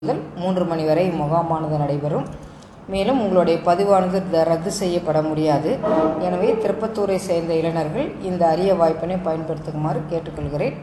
முதல் மூன்று மணி வரை முகாமானது நடைபெறும் மேலும் உங்களுடைய பதிவானது த- ரத்து செய்யப்பட முடியாது எனவே திருப்பத்தூரை சேர்ந்த இளைஞர்கள் இந்த அரிய வாய்ப்பினை பயன்படுத்துமாறு கேட்டுக்கொள்கிறேன்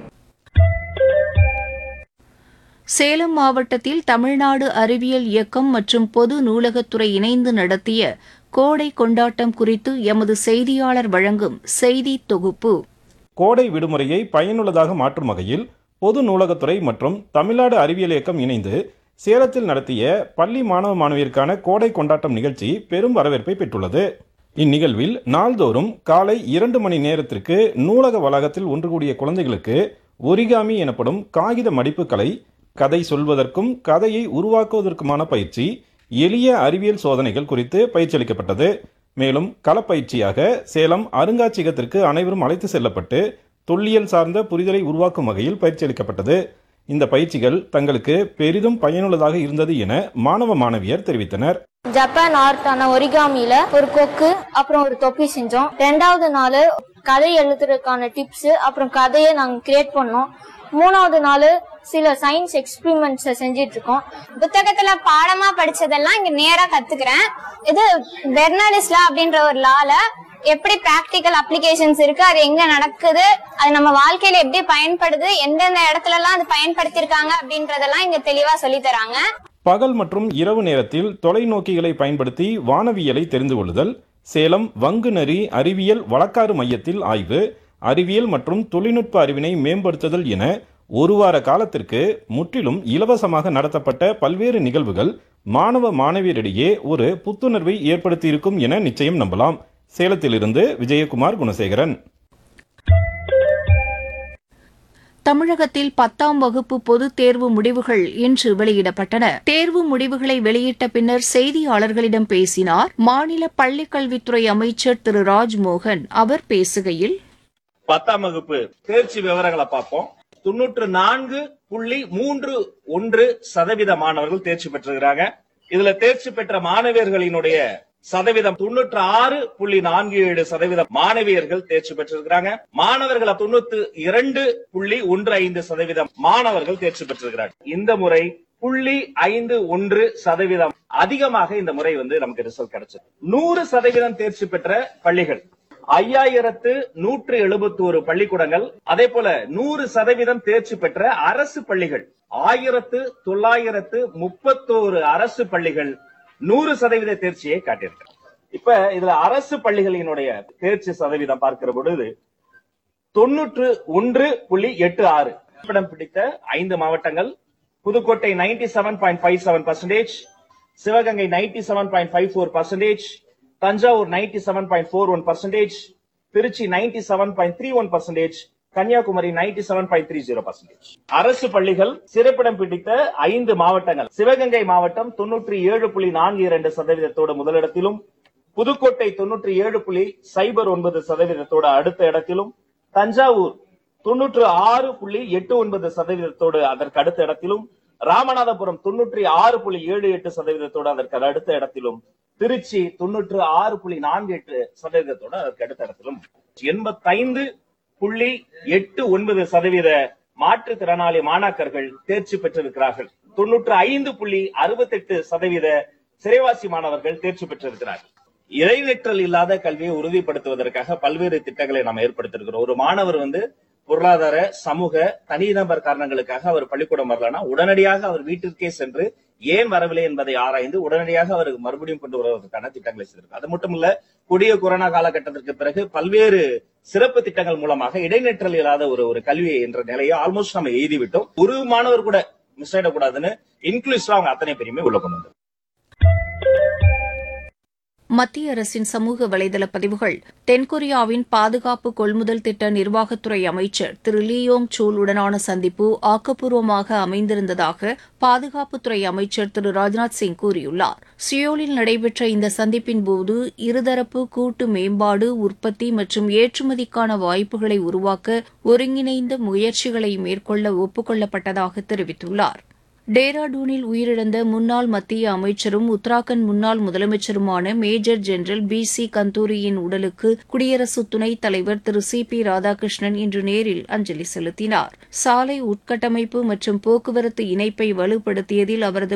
சேலம் மாவட்டத்தில் தமிழ்நாடு அறிவியல் இயக்கம் மற்றும் பொது நூலகத்துறை இணைந்து நடத்திய கோடை கொண்டாட்டம் குறித்து எமது செய்தியாளர் வழங்கும் செய்தி தொகுப்பு கோடை விடுமுறையை பயனுள்ளதாக மாற்றும் வகையில் பொது நூலகத்துறை மற்றும் தமிழ்நாடு அறிவியல் இயக்கம் இணைந்து சேலத்தில் நடத்திய பள்ளி மாணவ மாணவியருக்கான கோடை கொண்டாட்டம் நிகழ்ச்சி பெரும் வரவேற்பை பெற்றுள்ளது இந்நிகழ்வில் நாள்தோறும் காலை இரண்டு மணி நேரத்திற்கு நூலக வளாகத்தில் ஒன்று கூடிய குழந்தைகளுக்கு ஒரிகாமி எனப்படும் காகித மடிப்புக்கலை கதை சொல்வதற்கும் கதையை உருவாக்குவதற்குமான பயிற்சி எளிய அறிவியல் சோதனைகள் குறித்து பயிற்சி அளிக்கப்பட்டது மேலும் களப்பயிற்சியாக சேலம் அருங்காட்சியகத்திற்கு அனைவரும் அழைத்து செல்லப்பட்டு தொல்லியல் சார்ந்த புரிதலை உருவாக்கும் வகையில் பயிற்சி அளிக்கப்பட்டது இந்த பயிற்சிகள் தங்களுக்கு பெரிதும் பயனுள்ளதாக இருந்தது என மாணவ மாணவியர் தெரிவித்தனர் ஜப்பான் ஆர்ட்டான ஒரிகாமில ஒரு கொக்கு அப்புறம் ஒரு தொப்பி செஞ்சோம் ரெண்டாவது நாள் கதை எழுதுறதுக்கான டிப்ஸ் அப்புறம் கதையை நாங்க கிரியேட் பண்ணோம் மூணாவது நாள் சில சயின்ஸ் எக்ஸ்பிரிமெண்ட்ஸ் செஞ்சிட்டு இருக்கோம் புத்தகத்துல பாடமா படிச்சதெல்லாம் இங்க நேரா கத்துக்கிறேன் இது பெர்னாலிஸ் லா அப்படின்ற ஒரு லால எப்படி பிராக்டிக்கல் அப்ளிகேஷன்ஸ் இருக்கு அது எங்க நடக்குது அது நம்ம வாழ்க்கையில எப்படி பயன்படுது எந்தெந்த இடத்துல எல்லாம் அது பயன்படுத்திருக்காங்க அப்படின்றதெல்லாம் இங்க தெளிவா சொல்லி தராங்க பகல் மற்றும் இரவு நேரத்தில் தொலைநோக்கிகளை பயன்படுத்தி வானவியலை தெரிந்து கொள்ளுதல் சேலம் வங்குநெறி அறிவியல் வழக்காறு மையத்தில் ஆய்வு அறிவியல் மற்றும் தொழில்நுட்ப அறிவினை மேம்படுத்துதல் என ஒரு வார காலத்திற்கு முற்றிலும் இலவசமாக நடத்தப்பட்ட பல்வேறு நிகழ்வுகள் மாணவ மாணவியரிடையே ஒரு புத்துணர்வை ஏற்படுத்தியிருக்கும் என நிச்சயம் நம்பலாம் சேலத்திலிருந்து விஜயகுமார் குணசேகரன் தமிழகத்தில் பத்தாம் வகுப்பு பொதுத் தேர்வு முடிவுகள் இன்று வெளியிடப்பட்டன தேர்வு முடிவுகளை வெளியிட்ட பின்னர் செய்தியாளர்களிடம் பேசினார் மாநில பள்ளிக்கல்வித்துறை அமைச்சர் திரு ராஜ்மோகன் அவர் பேசுகையில் பத்தாம் வகுப்பு தேர்ச்சி விவரங்களை பார்ப்போம் தொண்ணூற்று நான்கு புள்ளி மூன்று ஒன்று சதவீத மாணவர்கள் தேர்ச்சி பெற்றிருக்கிறாங்க இதுல தேர்ச்சி பெற்ற மாணவியர்களினுடைய சதவீதம் தொண்ணூற்று ஆறு புள்ளி நான்கு ஏழு சதவீதம் மாணவியர்கள் தேர்ச்சி பெற்றிருக்கிறாங்க மாணவர்கள் தொண்ணூத்து இரண்டு புள்ளி ஒன்று ஐந்து சதவீதம் மாணவர்கள் தேர்ச்சி பெற்றிருக்கிறாங்க இந்த முறை புள்ளி ஐந்து ஒன்று சதவீதம் அதிகமாக இந்த முறை வந்து நமக்கு ரிசல்ட் கிடைச்சது நூறு சதவீதம் தேர்ச்சி பெற்ற பள்ளிகள் ஐயாயிரத்து நூற்று எழுபத்தி ஒரு பள்ளிக்கூடங்கள் அதே போல நூறு சதவீதம் தேர்ச்சி பெற்ற அரசு பள்ளிகள் ஆயிரத்து தொள்ளாயிரத்து முப்பத்தோரு அரசு பள்ளிகள் நூறு சதவீத தேர்ச்சியை காட்டியிருக்கு இப்ப இதுல அரசு பள்ளிகளினுடைய தேர்ச்சி சதவீதம் பார்க்கிற பொழுது தொன்னூற்று ஒன்று புள்ளி எட்டு ஆறு இடம் பிடித்த ஐந்து மாவட்டங்கள் Pudukkottai ninety seven point five seven percentage Sivaganga ninety seven point five four percentage Thanjavur ninety seven point four one percentage Tiruchi ninety seven point three one percentage Kanyakumari ninety seven point three zero percentage அரசு பள்ளிகள் சிறப்பிடம் பிடித்த ஐந்து மாவட்டங்கள் சிவகங்கை மாவட்டம் தொன்னூற்றி ஏழு புள்ளி நான்கு இரண்டு சதவீதத்தோடு முதலிடத்திலும் புதுக்கோட்டை தொன்னூற்றி ஏழு புள்ளி சைபர் ஒன்பது சதவீதத்தோடு அடுத்த இடத்திலும் தஞ்சாவூர் தொன்னூற்று ஆறு புள்ளி எட்டு ஒன்பது சதவீதத்தோடு அதற்கு அடுத்த இடத்திலும் ராமநாதபுரம் தொன்னூற்றி ஆறு புள்ளி ஏழு எட்டு சதவீதத்தோடு அதற்கு அடுத்த இடத்திலும் திருச்சி தொன்னூற்று ஆறு புள்ளி நான்கு எட்டு சதவீதத்தோடு அதற்கு அடுத்த இடத்திலும் எண்பத்தைந்து புள்ளி எட்டு ஒன்பது சதவீத மாற்றுத்திறனாளி மாணாக்கர்கள் தேர்ச்சி பெற்றிருக்கிறார்கள் தொன்னூற்று ஐந்து புள்ளி அறுபத்தெட்டு சதவீத சிறைவாசி மாணவர்கள் தேர்ச்சி பெற்றிருக்கிறார்கள் இடைநிற்றல் இல்லாத கல்வியை உறுதிப்படுத்துவதற்காக பல்வேறு திட்டங்களை நாம் ஏற்படுத்தியிருக்கிறோம் ஒரு மாணவர் வந்து பொருளாதார சமூக தனிநபர் காரணங்களுக்காக அவர் பள்ளிக்கூடம் வரலன்னா உடனடியாக அவர் வீட்டிற்கே சென்று ஏன் வரவில்லை என்பதை ஆராய்ந்து உடனடியாக அவருக்கு மறுபடியும் கொண்டு வருவதற்கான திட்டங்களை செய்திருக்கு அது மட்டும் இல்ல கொடிய கொரோனா காலகட்டத்திற்கு பிறகு பல்வேறு சிறப்பு திட்டங்கள் மூலமாக இடைநிற்றல் இல்லாத ஒரு ஒரு கல்வி என்ற நிலையை ஆல்மோஸ்ட் நம்ம எழுதி விட்டோம் ஒரு மாணவர் கூட மிஸ் ஆயிடக்கூடாதுன்னு இன்க்ளூசிவா அவங்க அத்தனை பேருமே உள்ள கொண்டு வந்தோம் மத்திய அரசின் சமூக வலைதள பதிவுகள் தென்கொரியாவின் பாதுகாப்பு கொள்முதல் திட்ட நிர்வாகத்துறை அமைச்சர் திரு லியோங் சூல் உடனான சந்திப்பு ஆக்கப்பூர்வமாக அமைந்திருந்ததாக பாதுகாப்புத்துறை அமைச்சர் திரு ராஜ்நாத் சிங் கூறியுள்ளார் சியோலில் நடைபெற்ற இந்த சந்திப்பின் போது இருதரப்பு கூட்டு மேம்பாடு உற்பத்தி மற்றும் ஏற்றுமதிக்கான வாய்ப்புகளை உருவாக்க ஒருங்கிணைந்த முயற்சிகளை மேற்கொள்ள ஒப்புக் தெரிவித்துள்ளார் டேராடூனில் உயிரிழந்த முன்னாள் மத்திய அமைச்சரும் உத்தராகண்ட் முன்னாள் முதலமைச்சருமான மேஜர் ஜெனரல் பி சி கந்தூரியின் உடலுக்கு குடியரசு துணைத் தலைவர் திரு சி பி ராதாகிருஷ்ணன் இன்று நேரில் அஞ்சலி செலுத்தினார் சாலை உட்கட்டமைப்பு மற்றும் போக்குவரத்து இணைப்பை வலுப்படுத்தியதில் அவரது